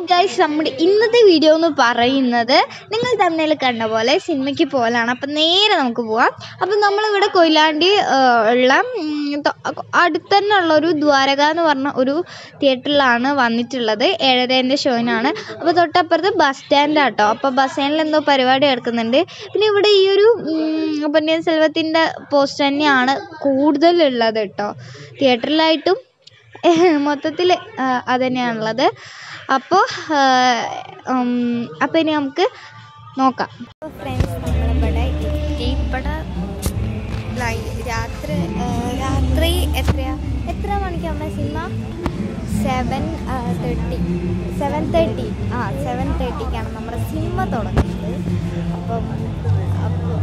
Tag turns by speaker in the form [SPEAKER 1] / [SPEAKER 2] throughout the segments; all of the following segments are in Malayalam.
[SPEAKER 1] ഗൈസ് നമ്മുടെ ഇന്നത്തെ വീഡിയോ എന്ന് പറയുന്നത് നിങ്ങൾ തമ്മിൽ കണ്ട പോലെ സിനിമയ്ക്ക് പോലാണ് അപ്പം നേരെ നമുക്ക് പോവാം അപ്പം നമ്മളിവിടെ കൊയിലാണ്ടി ആ, ഉള്ള ഉം, തൊ- അടുത്ത് തന്നെ ഉള്ള ഒരു ദ്വാരക എന്ന് പറഞ്ഞ ഒരു തിയേറ്ററിലാണ് വന്നിട്ടുള്ളത് ഏഴരേൻ്റെ ഷോയിനാണ് അപ്പോൾ തൊട്ടപ്പുറത്ത് ബസ് സ്റ്റാൻഡ് ആട്ടോ അപ്പോൾ ബസ് സ്റ്റാൻഡിൽ എന്തോ പരിപാടി നടക്കുന്നുണ്ട് പിന്നെ ഇവിടെ ഈ ഒരു ഉം, പൊന്നിയൻ സെൽവത്തിൻ്റെ പോസ്റ്റ് തന്നെയാണ് കൂടുതലുള്ളത് കേട്ടോ തിയേറ്ററിലായിട്ടും മൊത്തത്തിൽ അത് തന്നെയാണുള്ളത് അപ്പോൾ അപ്പോൾ ഇനി നമുക്ക് നോക്കാം അപ്പോൾ ഫ്രണ്ട്സ് നമ്മളിവിടെ എത്തി ഇവിടെ ലൈ- രാത്രി ആ, രാത്രി എത്രയാ എത്ര മണിക്കാണ് സിനിമ സെവൻ തേർട്ടി സെവൻ തേർട്ടി ആ സെവൻ തേർട്ടിക്കാണ് നമ്മുടെ സിനിമ തുടങ്ങുന്നത് അപ്പം അപ്പോൾ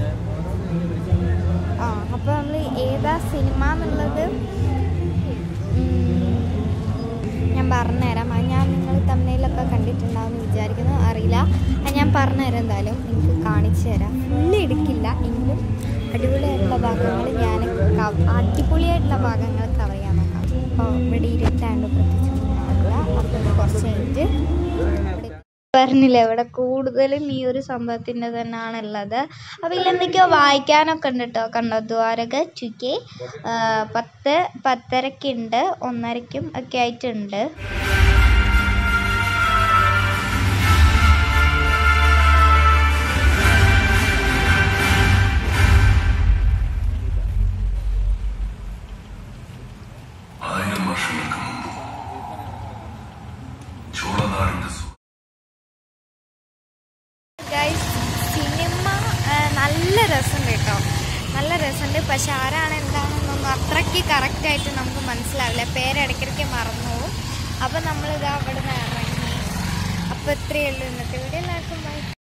[SPEAKER 1] ആ അപ്പോൾ നമ്മൾ ഏതാ സിനിമ എന്നുള്ളത് ഉം, ഞാൻ പറഞ്ഞുതരാം അത് ഞാൻ നിങ്ങൾ തമ്മിലൊക്കെ കണ്ടിട്ടുണ്ടാവും എന്ന് വിചാരിക്കുന്നു അറിയില്ല അത് ഞാൻ പറഞ്ഞുതരാം എന്തായാലും നിങ്ങൾക്ക് കാണിച്ചു തരാം ഫുള്ള് എടുക്കില്ല എങ്കിലും അടിപൊളിയായിട്ടുള്ള ഭാഗങ്ങൾ ഞാൻ കവ- അടിപൊളിയായിട്ടുള്ള ഭാഗങ്ങൾ കവർ ചെയ്യാൻ നോക്കാം അപ്പോൾ ഇവിടെ ഇരുട്ടാണ്ട് പ്രത്യേകിച്ച് അപ്പോൾ കുറച്ച് കഴിഞ്ഞിട്ട് പറഞ്ഞില്ല ഇവിടെ കൂടുതലും ഈ ഒരു സംഭവത്തിൻ്റെ തന്നെയാണ് ഉള്ളത് അപ്പോൾ ഇതിലെന്തൊക്കെയോ വായിക്കാനൊക്കെ ഉണ്ട് കേട്ടോ കണ്ടോ ദ്വാരക ചുക്കെ പത്ത് പത്തരക്കുണ്ട് ഒന്നരയ്ക്കും ഒക്കെ ആയിട്ടുണ്ട്
[SPEAKER 2] ആയിരം വർഷങ്ങൾക്ക് മുമ്പ് ചോളനാടിന്റെ സു-
[SPEAKER 1] ഗൈസ് സിനിമ നല്ല രസമുണ്ട് കേട്ടോ നല്ല രസമുണ്ട് പക്ഷെ ആരാണ് എന്താണെന്നൊന്നും അത്രയ്ക്ക് കറക്റ്റായിട്ട് നമുക്ക് മനസ്സിലാവില്ല പേരിടയ്ക്കിടയ്ക്ക് മറന്നു പോകും അപ്പോൾ നമ്മളിതാ അവിടെ നിന്ന് ഇറങ്ങി അപ്പോൾ ഇത്രയേ ഉള്ളൂ ഇന്നത്തെ വീഡിയോ എല്ലാവർക്കും ബൈ